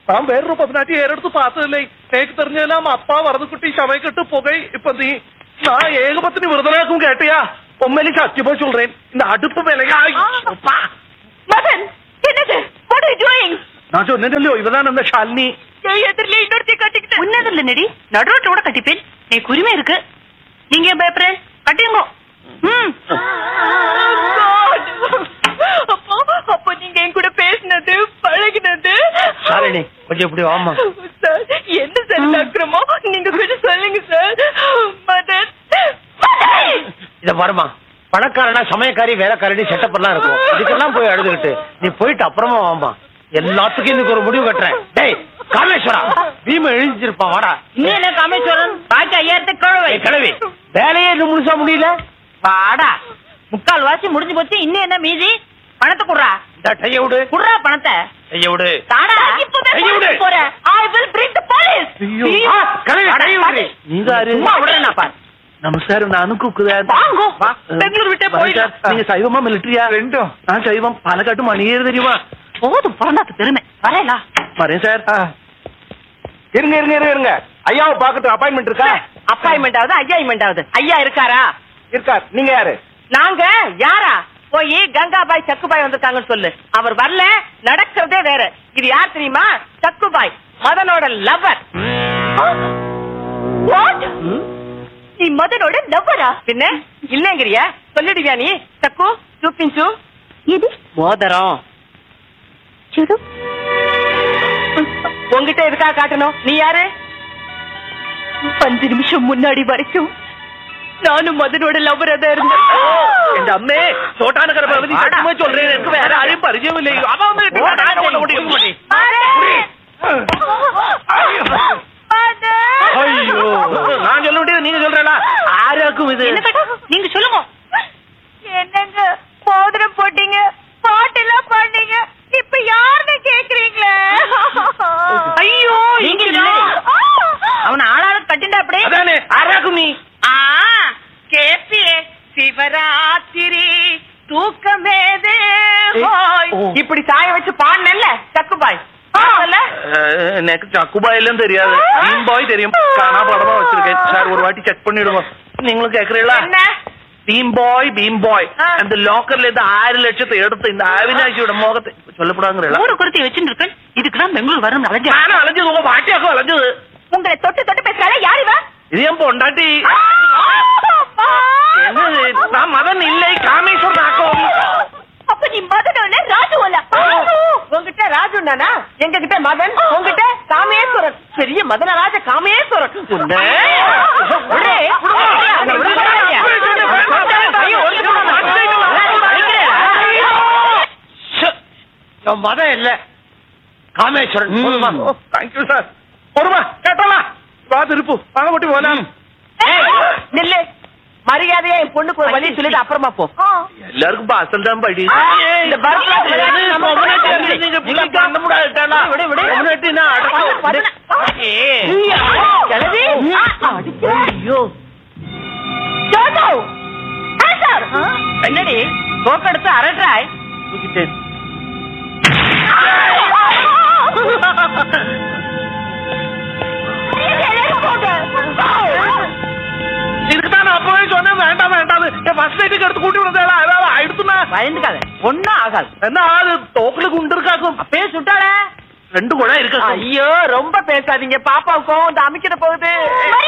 താൻ വേറൊരു പതിനാറ്റി ഏരെടുത്ത് പാത്തതല്ലേ തേക്ക് തെറിഞ്ഞെല്ലാം അപ്പ വറന്നുകുട്ടി ശവയ്ക്കിട്ട് പുകை இப்ப நீ நான் ஏகபத்தினி விருதனாக்கும் கேட்டியா உண்மையிலே சத்தியமா சொல்றேன் இந்த அடுப்பு விலையா மதன் என்னது வாட் ஆர் டூயிங் நான் சொன்னேன்லோ இவதான் அந்த ஷாலினி எதிரிலே இன்னொருத்தி கட்டிக்கிட்டு உன்னதில்ல நெடி நடுரோட்டோட கட்டிப்பேன் நீ உரிமை இருக்கு நீங்க ஏன் பயப்படுற கட்டிங்க ம் அப்போ அப்போ நீங்க என் கூட பேசினது பழகினது ஷாலினி கொஞ்சம் இப்படி வாமா சார் என்ன சார் இந்த அக்கிரமம் நீங்க கொஞ்சம் சொல்லுங்க சார் மதன் மதன்! இத பாருமா பணக்காரனா சமயக்காரி வேலைக்காரடி செட்டப் எல்லாம் இருக்கும் இதுக்கெல்லாம் போய் அழுதுகிட்டு நீ போயிட்டு அப்புறமா வாமா எல்லாத்துக்கும் இதுக்கு ஒரு முடிவு கட்டுறேன் டேய் காமேஸ்வரா பீம எழுந்திருப்பான் வாடா இன்னும் என்ன காமேஸ்வரன் பாக்கி ஐயாயிரத்து ஏய், கிழவி வேலையே இன்னும் முழுசா முடியல வாடா முக்கால் வாசி முடிஞ்சு போச்சு இன்னும் என்ன மீதி பணத்தை குடுறா இந்த டைய விடு குடுறா பணத்தை டைய விடு தாடா இப்பவே கையை விடு. போலீஸ் போறேன் I will bring the police ஐயோ. ஆ, கிழவி, கையை விடு. நீங்க யாரு சும்மா விடுறேன் பாரு நமஸ்காரம் நானும் குக்குதான் வாங்கோ பெங்களூர் விட்டே போயிடலாம் நீங்க சைவமா மிலிட்டரியா ரெண்டும் நான் சைவம் பாலக்காட்டு மணியேறு தெரியுமா போதும் பிறந்தாத்து பெருமை வரேலா வரேன் சார் இருங்க இருங்க இருங்க இருங்க ஐயாவை பாக்கட்டும் அப்பாயின்மெண்ட் இருக்கா அப்பாயின்மெண்ட் ஆகுது ஐயாயின்மெண்ட் ஆகுது ஐயா இருக்காரா இருக்கார் நீங்க யாரு நாங்க யாரா போய் கங்காபாய் சக்குபாய் வந்திருக்காங்கன்னு சொல்லு அவர் வரல நடக்கிறதே வேற இது யார் தெரியுமா சக்குபாய் மதனோட லவர் நீ மதனோட லவ்வரா பின்ன இல்லங்கிறியா சொல்லிடுவியா நீ சக்கு చూపించు இது மோதிரம் చూడు உங்ககிட்ட எதுக்கா காட்டணும் நீ யாரு அஞ்சு நிமிஷம் முன்னாடி வரைக்கும் நானும் மதனோட லவ்வரா தான் இருந்தேன் എന്റെ അമ്മേ ചോട്ടാനക്കര പ്രവൃത്തി സത്യമാ ചൊല്ലേ എനിക്ക് വേറെ ആരെയും പരിചയമില്ലേ അവ വന്ന് കിട്ടി ഞാൻ അവളെ കൂടി ஐயோ நான் சொல்ல வேண்டியது நீங்க சொல்றேனா ஆராக்கும் இது என்ன கேட்டா? நீங்க சொல்லுங்க என்னங்க மோதிரம் போட்டீங்க பாட்டெல்லாம் பண்ணீங்க இப்ப யாருன்னு கேக்குறீங்களே ஐயோ நீங்க அவன் ஆளாத கட்டிண்டா அப்படியே அதானே ஆராக்கும் நீ ஆ கேப்பியே சிவராத்திரி தூக்கமேதே ஹோய். ஓ. இப்படி சாய வச்சு பாடினல்ல சக்குபாய் பாடல எனக்கு சக்குபாயெல்லாம் தெரியாது பீம் பாய் தெரியும் காணா படமா வச்சிருக்கேன் சார் ஒரு வாட்டி செக் பண்ணிடுவோம் நீங்களும் கேக்குறீங்களா என்ன பீம் பாய் பீம் பாய் ஆ. அந்த லாக்கர்ல இருந்து ஆறு லட்சத்தை எடுத்து இந்த அவினாஷியோட முகத்தை சொல்லப்படாங்கிறீங்களா மூணு குருத்தி வச்சுட்டு இருக்கேன் இதுக்குதான் பெங்களூர் வரணும் அலைஞ்சா நானும் அலைஞ்சது உங்க பாட்டியாக்கும் அலைஞ்சது உங்களை தொட்டு தொட்டு பேசுறாளே யாரு இவ இது என் பொண்டாட்டி என்னது நான் மதன் இல்லை காமேஸ்வரன் ஆக்கம் அப்ப நீ மதனோல ராஜுவல உங்ககிட்ட ராஜு நானா எங்க கிட்ட மதன் உங்ககிட்ட காமேஸ்வரன் பெரிய மதனராஜ காமேஸ்வரன் உன்னை விடு. அந்த விடுதலையா? ஐயோ, என் மதம் இல்ல காமேஸ்வரன் போதுமா? தேங்க்யூ சார் பொறுமா கேட்டோமா வா திருப்பு வாங்க போட்டு போலாம் ஏய், நில்லு மரியாதையா என் பொண்ணுக்கு ஒரு வழி சொல்லிட்டு அப்புறமா போ எல்லாருக்கும் பாசல் தான் படி இந்த பரத்வாஜ் விளையாட்டு நம்ம பொண்ணாட்டி நீங்க புள்ளி பண்ண முடியாதுட்டாளா விடு, விடு. பொண்ணாட்டி நான் அடக்கம். ஏய். கிளவி ஐயோ ஜோஜோ ஆன்சர் என்னடி தோக்கெடுத்து அரட்டாய் தூக்கிட்டேன் இதுக்குதான் நான் அப்பவே சொன்னேன் வேண்டாம் வேண்டாம் என் ஃபர்ஸ்ட் நைட்டுக்கு எடுத்து கூட்டி விடுறதா அதாவது ஆயிடுத்துனா பயந்துக்காத ஒன்னும் ஆகாது என்ன அது தோக்குல குண்டு இருக்காக்கும் அப்பயே சுட்டாள ரெண்டு கூட இருக்கு ஐயோ ரொம்ப பேசாதீங்க பாப்பாவுக்கும் இந்த அமைக்கிற போகுது